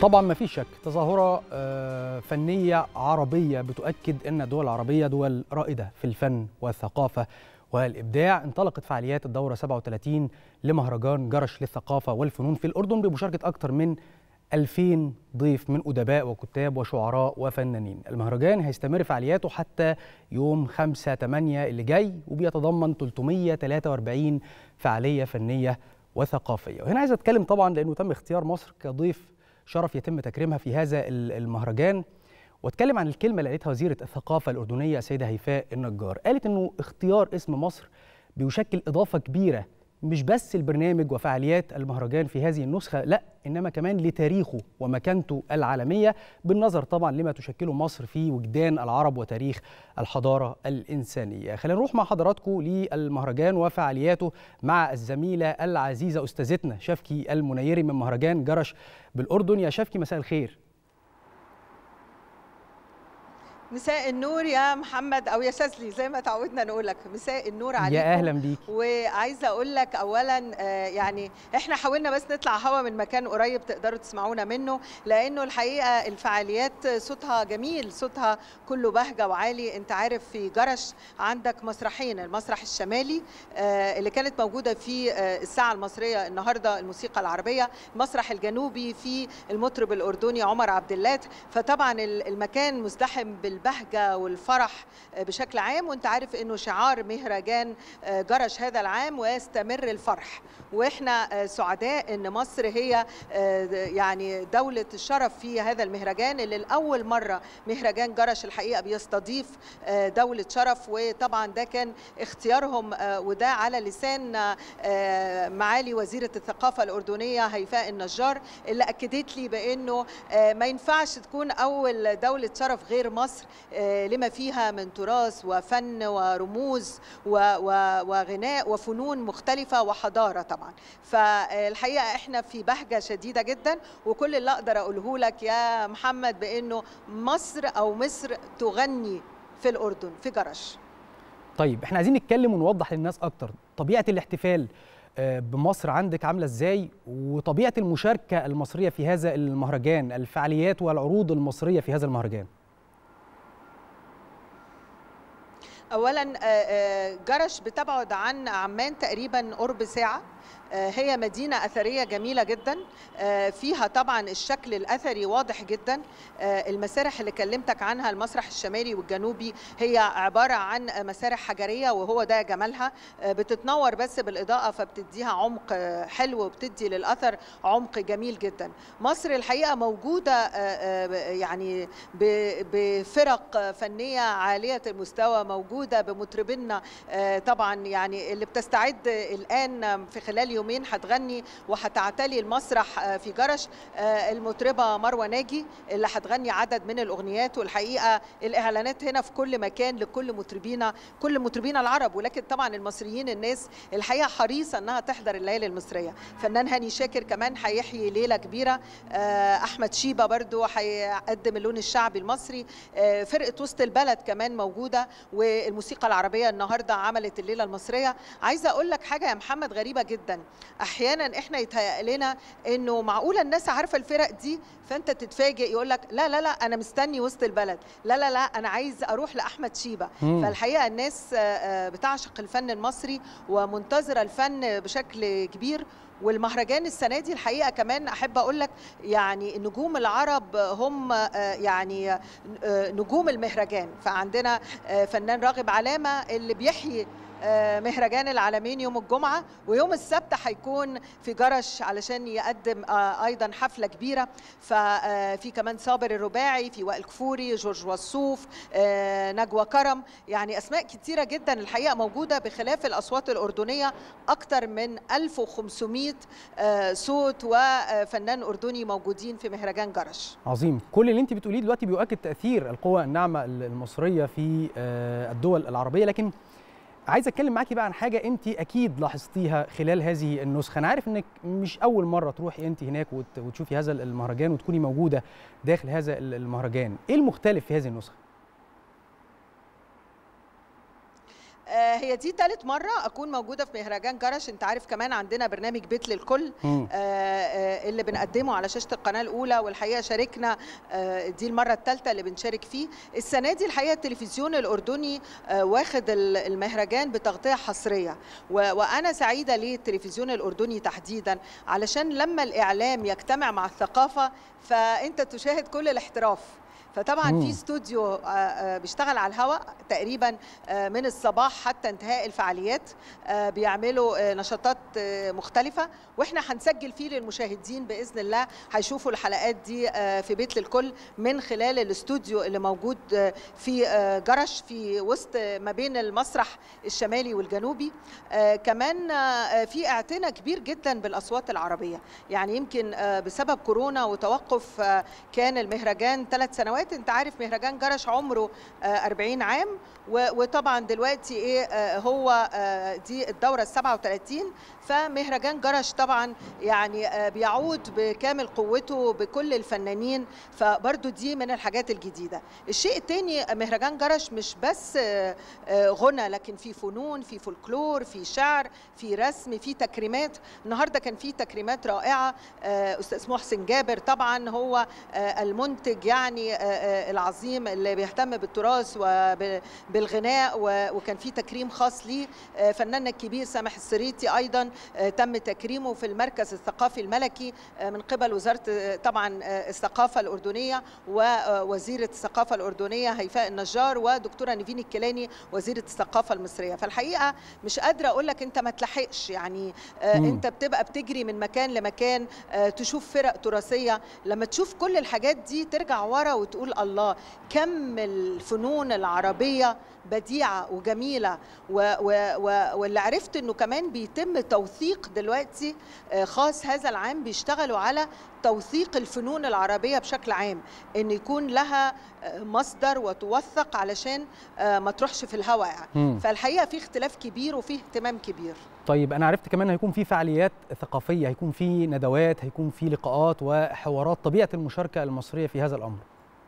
طبعا ما فيش شك تظاهرة آه، فنية عربية بتؤكد أن الدول العربية دول رائدة في الفن والثقافة والإبداع انطلقت فعاليات الدورة 37 لمهرجان جرش للثقافة والفنون في الأردن بمشاركة أكثر من 2000 ضيف من أدباء وكتاب وشعراء وفنانين المهرجان هيستمر فعالياته حتى يوم 5 8 اللي جاي وبيتضمن 343 فعالية فنية وثقافية وهنا عايز أتكلم طبعا لأنه تم اختيار مصر كضيف شرف يتم تكريمها في هذا المهرجان واتكلم عن الكلمة اللي قالتها وزيرة الثقافة الأردنية السيدة هيفاء النجار قالت أنه اختيار اسم مصر بيشكل إضافة كبيرة مش بس البرنامج وفعاليات المهرجان في هذه النسخة لا إنما كمان لتاريخه ومكانته العالمية بالنظر طبعا لما تشكله مصر في وجدان العرب وتاريخ الحضارة الإنسانية خلينا نروح مع حضراتكم للمهرجان وفعالياته مع الزميلة العزيزة أستاذتنا شفكي المنيري من مهرجان جرش بالأردن يا شفكي مساء الخير مساء النور يا محمد او يا شاذلي زي ما تعودنا نقول لك مساء النور عليكم يا اهلا بيك وعايزه اقول لك اولا يعني احنا حاولنا بس نطلع هوا من مكان قريب تقدروا تسمعونا منه لانه الحقيقه الفعاليات صوتها جميل صوتها كله بهجه وعالي انت عارف في جرش عندك مسرحين المسرح الشمالي اللي كانت موجوده في الساعه المصريه النهارده الموسيقى العربيه المسرح الجنوبي في المطرب الاردني عمر عبد اللات فطبعا المكان مزدحم بال البهجه والفرح بشكل عام وانت عارف انه شعار مهرجان جرش هذا العام ويستمر الفرح واحنا سعداء ان مصر هي يعني دوله الشرف في هذا المهرجان اللي لاول مره مهرجان جرش الحقيقه بيستضيف دوله شرف وطبعا ده كان اختيارهم وده على لسان معالي وزيره الثقافه الاردنيه هيفاء النجار اللي اكدت لي بانه ما ينفعش تكون اول دوله شرف غير مصر لما فيها من تراث وفن ورموز وغناء وفنون مختلفة وحضارة طبعا فالحقيقة احنا في بهجة شديدة جدا وكل اللي اقدر اقوله لك يا محمد بانه مصر او مصر تغني في الاردن في جرش طيب احنا عايزين نتكلم ونوضح للناس اكتر طبيعة الاحتفال بمصر عندك عامله ازاي وطبيعه المشاركه المصريه في هذا المهرجان الفعاليات والعروض المصريه في هذا المهرجان اولا جرش بتبعد عن عمان تقريبا قرب ساعه هي مدينة أثرية جميلة جدا فيها طبعا الشكل الأثري واضح جدا المسارح اللي كلمتك عنها المسرح الشمالي والجنوبي هي عبارة عن مسارح حجرية وهو ده جمالها بتتنور بس بالإضاءة فبتديها عمق حلو وبتدي للأثر عمق جميل جدا مصر الحقيقة موجودة يعني بفرق فنية عالية المستوى موجودة بمطربينا طبعا يعني اللي بتستعد الآن في خلال يومين هتغني وهتعتلي المسرح في جرش المطربه مروه ناجي اللي هتغني عدد من الاغنيات والحقيقه الاعلانات هنا في كل مكان لكل مطربينا كل مطربينا العرب ولكن طبعا المصريين الناس الحقيقه حريصه انها تحضر الليالي المصريه فنان هاني شاكر كمان هيحيي ليله كبيره احمد شيبه برضو هيقدم اللون الشعبي المصري فرقه وسط البلد كمان موجوده والموسيقى العربيه النهارده عملت الليله المصريه عايزه اقول لك حاجه يا محمد غريبه جدا احيانا احنا يتهيأ لنا انه معقوله الناس عارفه الفرق دي فانت تتفاجئ يقول لك لا لا لا انا مستني وسط البلد لا لا لا انا عايز اروح لاحمد شيبه مم. فالحقيقه الناس بتعشق الفن المصري ومنتظره الفن بشكل كبير والمهرجان السنه دي الحقيقه كمان احب اقول لك يعني نجوم العرب هم يعني نجوم المهرجان فعندنا فنان راغب علامه اللي بيحيي مهرجان العالمين يوم الجمعة ويوم السبت هيكون في جرش علشان يقدم أيضا حفلة كبيرة ففي كمان صابر الرباعي في وائل كفوري جورج وصوف نجوى كرم يعني أسماء كتيرة جدا الحقيقة موجودة بخلاف الأصوات الأردنية أكثر من 1500 صوت وفنان أردني موجودين في مهرجان جرش عظيم كل اللي انت بتقوليه دلوقتي بيؤكد تأثير القوى الناعمة المصرية في الدول العربية لكن عايز اتكلم معاكي بقى عن حاجه انت اكيد لاحظتيها خلال هذه النسخه انا عارف انك مش اول مره تروحي انت هناك وتشوفي هذا المهرجان وتكوني موجوده داخل هذا المهرجان ايه المختلف في هذه النسخه هي دي ثالث مرة أكون موجودة في مهرجان جرش أنت عارف كمان عندنا برنامج بيت للكل مم. اللي بنقدمه على شاشة القناة الأولى والحقيقة شاركنا دي المرة الثالثة اللي بنشارك فيه السنة دي الحقيقة التلفزيون الأردني واخد المهرجان بتغطية حصرية وأنا سعيدة ليه التلفزيون الأردني تحديدا علشان لما الإعلام يجتمع مع الثقافة فأنت تشاهد كل الاحتراف فطبعا مم. في استوديو آه، آه، بيشتغل على الهواء تقريبا آه، من الصباح حتى انتهاء الفعاليات آه، بيعملوا آه، نشاطات آه، مختلفة واحنا هنسجل فيه للمشاهدين بإذن الله هيشوفوا الحلقات دي آه، في بيت للكل من خلال الاستوديو اللي موجود آه، في آه، جرش في وسط آه، ما بين المسرح الشمالي والجنوبي آه، كمان آه، في اعتناء كبير جدا بالأصوات العربية يعني يمكن آه، بسبب كورونا وتوقف آه، كان المهرجان ثلاث سنوات انت عارف مهرجان جرش عمره آه، 40 عام و- وطبعا دلوقتي ايه آه، هو آه، دي الدوره ال 37 فمهرجان جرش طبعا يعني آه، بيعود بكامل قوته بكل الفنانين فبرضو دي من الحاجات الجديده الشيء الثاني مهرجان جرش مش بس آه، آه، غنى لكن في فنون في فولكلور في شعر في رسم في تكريمات النهارده كان في تكريمات رائعه آه، استاذ محسن جابر طبعا هو آه، المنتج يعني آه، آه، العظيم اللي بيهتم بالتراث وبالغناء و- وكان في تكريم خاص ليه آه، فناننا الكبير سامح السريتي ايضا آه، تم تكريمه في المركز الثقافي الملكي آه، من قبل وزاره آه، طبعا آه، الثقافه الاردنيه ووزيره الثقافه الاردنيه هيفاء النجار ودكتوره نيفين الكيلاني وزيره الثقافه المصريه فالحقيقه مش قادره اقول لك انت ما تلحقش يعني آه، مم. انت بتبقى بتجري من مكان لمكان آه، تشوف فرق تراثيه لما تشوف كل الحاجات دي ترجع ورا وتقول الله كم الفنون العربيه بديعه وجميله و و و واللي عرفت انه كمان بيتم توثيق دلوقتي آه، خاص هذا العام بيشتغلوا على توثيق الفنون العربيه بشكل عام ان يكون لها آه، مصدر وتوثق علشان آه، ما تروحش في الهواء يعني مم. فالحقيقه في اختلاف كبير وفي اهتمام كبير طيب انا عرفت كمان هيكون في فعاليات ثقافيه هيكون في ندوات هيكون في لقاءات وحوارات طبيعه المشاركه المصريه في هذا الامر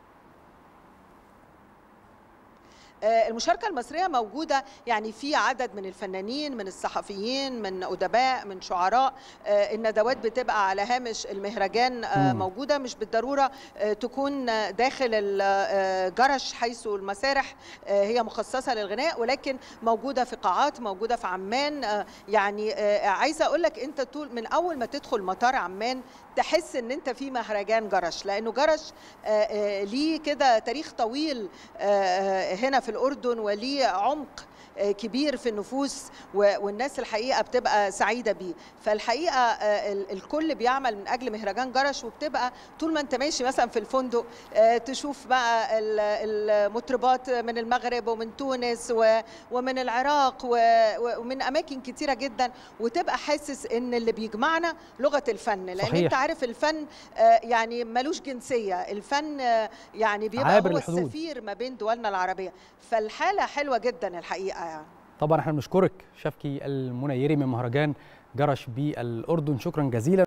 آه، المشاركة المصرية موجودة يعني في عدد من الفنانين من الصحفيين من أدباء من شعراء آه، الندوات بتبقى على هامش المهرجان آه، مم. موجودة مش بالضرورة آه، تكون آه، داخل الجرش حيث المسارح آه، هي مخصصة للغناء ولكن موجودة في قاعات موجودة في عمان آه، يعني آه، عايزة أقول لك أنت طول من أول ما تدخل مطار عمان تحس ان انت في مهرجان جرش لانه جرش آه، آه، ليه كده تاريخ طويل آه، آه، هنا في الاردن وليه عمق آه، كبير في النفوس و- والناس الحقيقه بتبقى سعيده بيه فالحقيقه آه، ال- الكل بيعمل من اجل مهرجان جرش وبتبقى طول ما انت ماشي مثلا في الفندق آه، تشوف بقى ال- المطربات من المغرب ومن تونس و- ومن العراق و- و- ومن اماكن كتيره جدا وتبقى حاسس ان اللي بيجمعنا لغه الفن لان صحيح. انت عارف الفن آه، يعني ملوش جنسيه الفن آه، يعني بيبقى عابر هو الحدود. السفير ما بين دولنا العربيه فالحاله حلوه جدا الحقيقه يعني طبعا احنا بنشكرك شفكي المنيري من مهرجان جرش بالاردن شكرا جزيلا